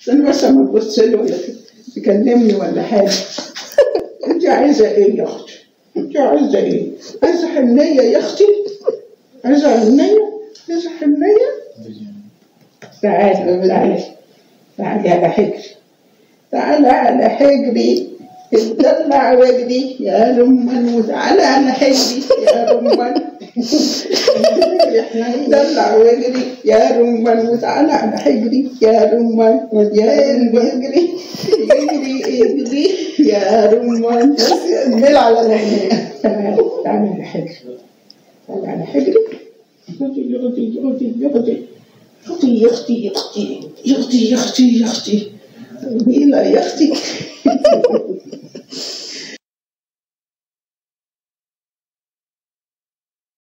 عشان بس ما تبص له ولا تكلمني ولا حاجه انت عايزه ايه يا اختي؟ انت عايزه ايه؟ عايزه حنيه يا اختي؟ عايزه حنيه؟ عايزه حنيه؟ تعالي تعالي تعالي على حجري تعالى على حجري اتدلع واجري يا رمان وتعالى على حجري يا رمان دلع واجري يا رمان وتعالى على حجري يا رمان يا رمان اجري اجري اجري يا رمان نمل على الأغنية تعالى تعالى على حجري تعالى على حجري يغطي يغطي يغطي يغطي يا اختي يا اختي يا اختي يا اختي يا اختي يا اختي جميلة يا اختي